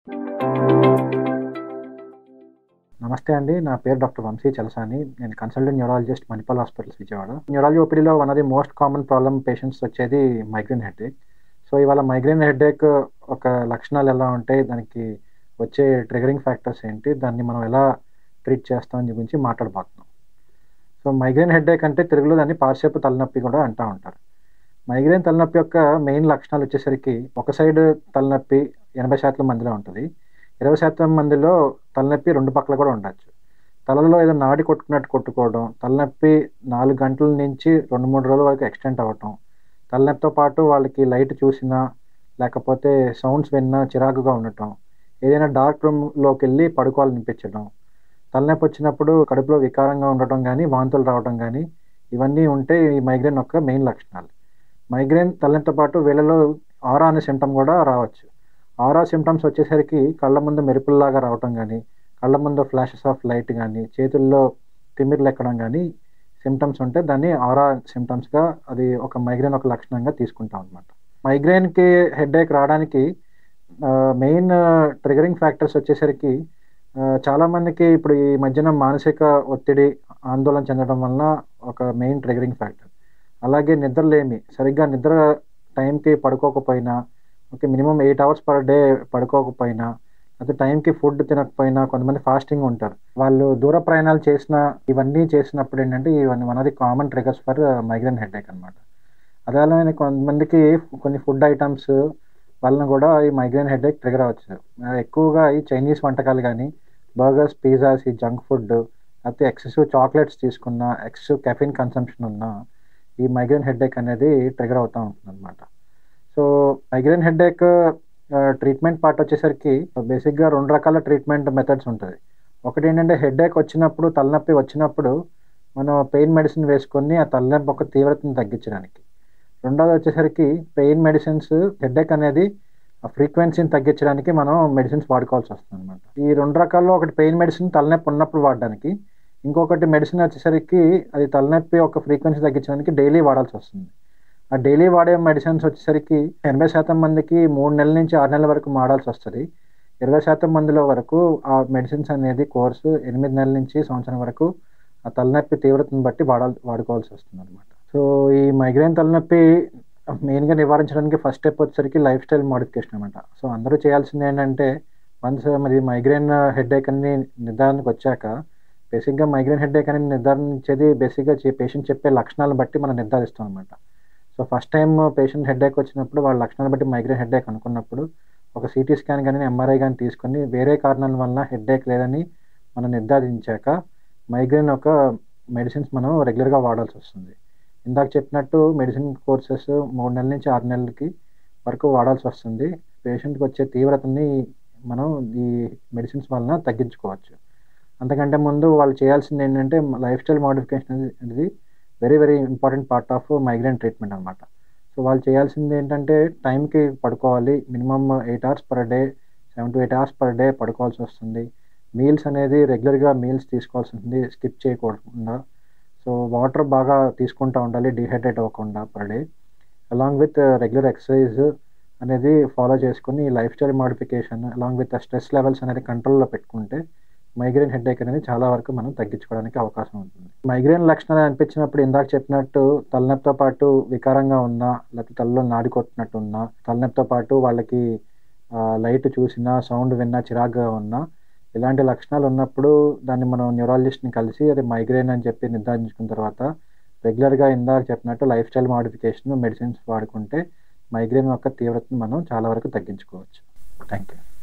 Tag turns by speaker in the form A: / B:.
A: నమస్తే అండి నా పేరు డాక్టర్ వంశీ చలసాని నేను consultant neurologist Manipal hospitals Vijayawada neurology ఓపీడీలో one of the most common problem patients వచ్చేది మైగ్రేన్ హెడేక్ సో ఇవాళ మైగ్రేన్ హెడేక్ ఒక లక్షణాలు ఎలా ఉంటాయి దానికి వచ్చే ట్రిగరింగ్ ఫ్యాక్టర్స్ ఏంటి దాన్ని మనం ఎలా ట్రీట్ చేస్తాం గురించి మాట్లాడబోతున్నాం సో మైగ్రేన్ హెడేక్ అంటే తెలుగులో దాన్ని పార్శ్వపు తలనొప్పి కూడా అంటూ ఉంటారు మైగ్రేన్ తలనొప్పి యొక్క మెయిన్ లక్షణాలు వచ్చేసరికి ఒక సైడ్ తలనొప్పి ఎనభై శాతం మందిలో ఉంటుంది ఇరవై శాతం మందిలో తలనొప్పి రెండు పక్కల కూడా ఉండొచ్చు తలలో ఏదో నాడి కొట్టుకున్నట్టు కొట్టుకోవడం తలనొప్పి నాలుగు గంటల నుంచి రెండు మూడు రోజుల వరకు ఎక్స్టెండ్ అవ్వటం తలనొప్పితో పాటు వాళ్ళకి లైట్ చూసినా లేకపోతే సౌండ్స్ విన్నా చిరాకుగా ఉండటం ఏదైనా డార్క్ రూమ్లోకి వెళ్ళి పడుకోవాలనిపించడం తలనొప్పి వచ్చినప్పుడు కడుపులో వికారంగా ఉండటం కానీ వాంతులు రావడం కానీ ఇవన్నీ ఉంటే ఈ మైగ్రేన్ యొక్క మెయిన్ లక్షణాలు మైగ్రేన్ తలనొప్పితో పాటు వీళ్ళలో ఆరా అనే సిమ్టమ్ కూడా రావచ్చు ఆరా సిమ్టమ్స్ వచ్చేసరికి కళ్ళ ముందు మెరుపుల్లాగా రావటం కానీ కళ్ళ ముందు ఫ్లాషెస్ ఆఫ్ లైట్ కానీ చేతుల్లో తిమ్మిర్లు ఎక్కడం కానీ సిమ్టమ్స్ ఉంటే దాన్ని ఆరా సిమ్టమ్స్గా అది ఒక మైగ్రేన్ ఒక లక్షణంగా తీసుకుంటాం అనమాట మైగ్రేన్కి హెడేక్ రావడానికి మెయిన్ ట్రిగరింగ్ ఫ్యాక్టర్స్ వచ్చేసరికి చాలామందికి ఇప్పుడు ఈ మధ్యన మానసిక ఒత్తిడి ఆందోళన చెందడం వలన ఒక మెయిన్ ట్రిగరింగ్ ఫ్యాక్టర్ అలాగే నిద్రలేమి సరిగ్గా నిద్ర టైంకి పడుకోకపోయినా okay minimum eight hours per day పడుకోకపోయినా అయితే టైంకి ఫుడ్ తినకపోయినా కొంతమంది ఫాస్టింగ్ ఉంటారు వాళ్ళు దూర ప్రయాణాలు చేసిన ఇవన్నీ చేసినప్పుడు ఏంటంటే ఇవన్నీ one of the common triggers for migraine headache అనమాట అదే అలానే కొంతమందికి కొన్ని ఫుడ్ ఐటమ్స్ వలన కూడా ఈ మైగ్రేన్ హెడేక్ ట్రిగర్ అవ్వచ్చు ఎక్కువగా ఈ చైనీస్ వంటకాలు కానీ బర్గర్స్ పిజ్జాస్ ఈ జంక్ ఫుడ్ లేకపోతే ఎక్సెసివ్ చాక్లెట్స్ తీసుకున్న ఎక్సెసివ్ కెఫిన్ కన్సంప్షన్ ఉన్న ఈ మైగ్రేన్ హెడేక్ అనేది ట్రిగర్ అవుతూ ఉంటుంది అనమాట so migraine headache treatment part వచ్చేసరికి బేసిక్గా రెండు రకాల ట్రీట్మెంట్ మెథడ్స్ ఉంటుంది ఒకటి ఏంటంటే హెడేక్ వచ్చినప్పుడు తలనొప్పి వచ్చినప్పుడు మనం పెయిన్ మెడిసిన్ వేసుకొని ఆ తలనొప్పి ఒక తీవ్రతను తగ్గించడానికి రెండోది వచ్చేసరికి పెయిన్ మెడిసిన్స్ హెడేక్ అనేది ఫ్రీక్వెన్సీని తగ్గించడానికి మనం మెడిసిన్స్ వాడుకోవాల్సి వస్తుంది అనమాట ఈ రెండు రకాల్లో ఒకటి పెయిన్ మెడిసిన్ తలనొప్పి ఉన్నప్పుడు వాడడానికి ఇంకొకటి మెడిసిన్ వచ్చేసరికి అది తలనొప్పి ఒక ఫ్రీక్వెన్సీ తగ్గించడానికి డైలీ వాడాల్సి వస్తుంది ఆ డైలీ వాడే మెడిసిన్స్ వచ్చేసరికి ఎనభై శాతం మందికి మూడు నెలల నుంచి ఆరు నెలల వరకు వాడాల్సి వస్తుంది ఇరవై శాతం మందిలో వరకు ఆ మెడిసిన్స్ అనేది కోర్సు ఎనిమిది నెలల నుంచి సంవత్సరం వరకు ఆ తలనొప్పి తీవ్రతను బట్టి వాడాలి వాడుకోవాల్సి వస్తుంది అనమాట సో ఈ మైగ్రేన్ తలనొప్పి మెయిన్గా నివారించడానికి ఫస్ట్ స్టెప్ వచ్చేసరికి లైఫ్ స్టైల్ మోడిఫికేషన్ అనమాట సో అందరూ చేయాల్సింది ఏంటంటే వన్స్ మరి మైగ్రేన్ హెడేక్ అని నిర్ధారణకు వచ్చాక బేసిక్గా మైగ్రేన్ హెడేక్ అని నిర్ధారించేది బేసిక్గా పేషెంట్ చెప్పే లక్షణాలను బట్టి మనం నిర్ధారిస్తాం అనమాట so first time patient headache వచ్చినప్పుడు వాళ్ళ లక్షణాలను బట్టి మైగ్రేన్ హెడేక్ అనుకున్నప్పుడు ఒక సిటీ స్కాన్ కానీ ఎంఆర్ఐ కానీ తీసుకొని వేరే కారణాల వల్ల హెడేక్ లేదని మనం నిర్ధారించాక మైగ్రేన్ ఒక మెడిసిన్స్ మనం రెగ్యులర్గా వాడాల్సి వస్తుంది ఇందాక చెప్పినట్టు మెడిసిన్ కోర్సెస్ మూడు నెలల నుంచి ఆరు నెలలకి వరకు వాడాల్సి వస్తుంది పేషెంట్కి వచ్చే తీవ్రతని మనం ఈ మెడిసిన్స్ వలన తగ్గించుకోవచ్చు అంతకంటే ముందు వాళ్ళు చేయాల్సింది ఏంటంటే లైఫ్ స్టైల్ మోడిఫికేషన్ అనేది very very important part of migraine treatment అనమాట సో వాళ్ళు చేయాల్సింది ఏంటంటే టైంకి పడుకోవాలి minimum eight hours per day seven to eight hours per day పడుకోవాల్సి వస్తుంది మీల్స్ అనేది రెగ్యులర్గా మీల్స్ తీసుకోవాల్సి ఉంటుంది స్కిప్ చేయకుండా సో వాటర్ బాగా తీసుకుంటూ ఉండాలి డిహైడ్రేట్ అవ్వకుండా per day along with regular exercise అనేది ఫాలో చేసుకుని life style modification along with stress levels అనేది కంట్రోల్లో పెట్టుకుంటే మైగ్రేన్ హెడేక్ అనేది చాలా వరకు మనం తగ్గించుకోవడానికి అవకాశం ఉంటుంది మైగ్రేన్ లక్షణాలు అనిపించినప్పుడు ఇందాక చెప్పినట్టు తలనొప్పితో పాటు వికారంగా ఉన్నా లేకపోతే తలలో నాడి కొట్టినట్టు ఉన్నా తలనొప్పితో పాటు వాళ్ళకి లైట్ చూసినా సౌండ్ విన్నా చిరాగ్గా ఉన్నా ఇలాంటి లక్షణాలు ఉన్నప్పుడు దాన్ని మనం న్యూరాలజిస్ట్ని కలిసి అది మైగ్రేన్ అని చెప్పి నిర్ధారించుకున్న తర్వాత రెగ్యులర్గా ఇందాక చెప్పినట్టు లైఫ్ స్టైల్ మాడిఫికేషన్ మెడిసిన్స్ వాడుకుంటే మైగ్రేన్ యొక్క తీవ్రతను మనం చాలా వరకు తగ్గించుకోవచ్చు థ్యాంక్ యూ